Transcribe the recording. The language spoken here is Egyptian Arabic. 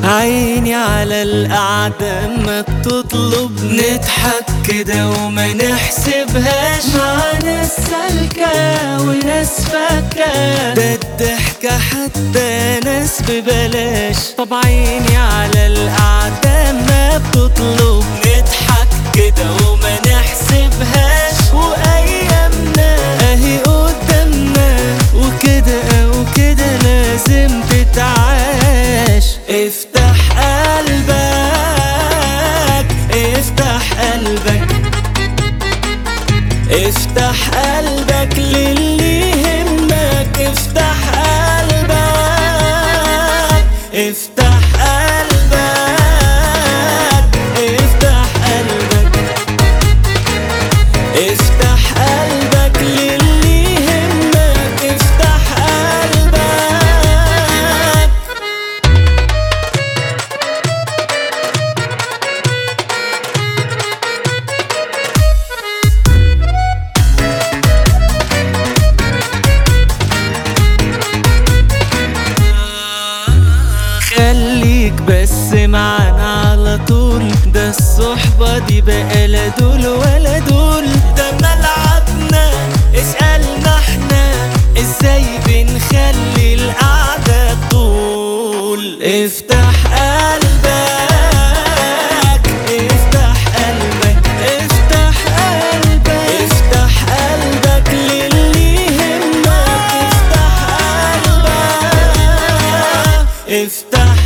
عيني على القعدة ما بتطلب نضحك كده وما نحسبهاش مع ناس سالكة وناس فاكة ده الضحكة حتى ناس ببلاش طب عيني على القعدة ما بتطلب نضحك كده وما نحسبهاش وأيامنا أهي قدامنا وكده وكده لازم تتعاش افتح قلبك افتح قلبك افتح قلبك للي يهمك افتح قلبك افتح قلبك افتح قلبك افتح قلبك للي يهمك افتح قلبك خليك بس معانا على طول ده الصحبة دي بقى لا دول ولا دول ده ملعبنا اسألنا احنا ازاي بنخلي القعدة طول افتح قلبك افتح قلبك افتح قلبك افتح قلبك للي يهمك افتح قلبك افتح